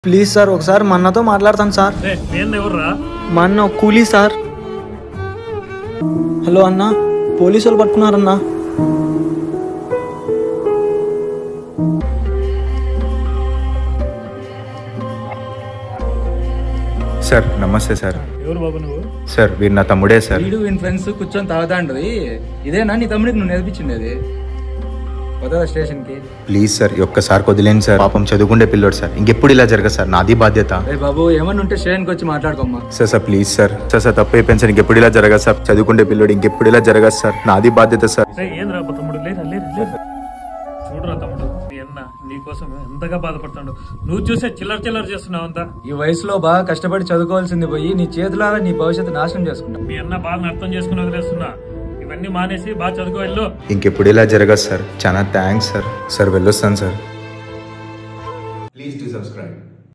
please sir ఒకసారి మా అన్నతో మాట్లాడతాను సార్ రే నేను ఎవర్రా మా అన్న ఒక కూలీ సార్ హలో అన్న పోలీసు వాళ్ళు పట్టుకున్నారన్నా సార్ నమస్తే సార్ ఎవరు బాబు నువ్వు సార్ వీరు నా తమ్ముడే సార్ వీడు వీని ఫ్రెండ్స్ కూర్చొని తాగుతాండ్రి ఇదేనా నీ తమ్ముడికి నువ్వు నేర్పించిండేది వదల స్టేషన్ కి ప్లీజ్ సార్ ఈ ఒక్కసారి వదిలేండి సార్ పాపం చదువుకుండే పిల్లోడు సార్ ఇంకెప్పుడు ఇలా జరగదు సార్ నాది బాధ్యత రే బాబు ఏమన్నా ఉంటే స్టేషన్ కి వచ్చి మాట్లాడుకోమ్మా sir sir please sir sir sir తప్పు అయిపోయింది సార్ ఇంకెప్పుడు ఇలా జరగదు సార్ చదువుకుండే పిల్లోడు ఇంకెప్పుడు ఇలా జరగదు సార్ నాది బాధ్యత సార్ రే ఏంద్రా అబ్బా తమ్ముడు లేరా లేరు లేరు చూడరా తమ్ముడు మీ అన్న నీకోసం ఎంతగా బాధపడతాడు నువ్వు చూసే చిల్లర చిల్లర చేస్తున్నావు అంతా ఈ వయసులో బాగా కష్టపడి చదువుకోవాల్సింది పోయి నీ చేతులారా నీ భవిష్యత్తు నాశనం చేసుకుంటా మీ అన్న బాగా అర్థం చేసుకుని వదిలేస్తున్నా ఇవన్నీ మానేసి బాగా చదువుకో వెళ్ళు ఇంకెప్పుడు ఇలా జరగదు సార్ చాలా థ్యాంక్స్ సార్ సార్ వెళ్ళొస్తాను సార్ ప్లీజ్ టు సబ్స్క్రైబ్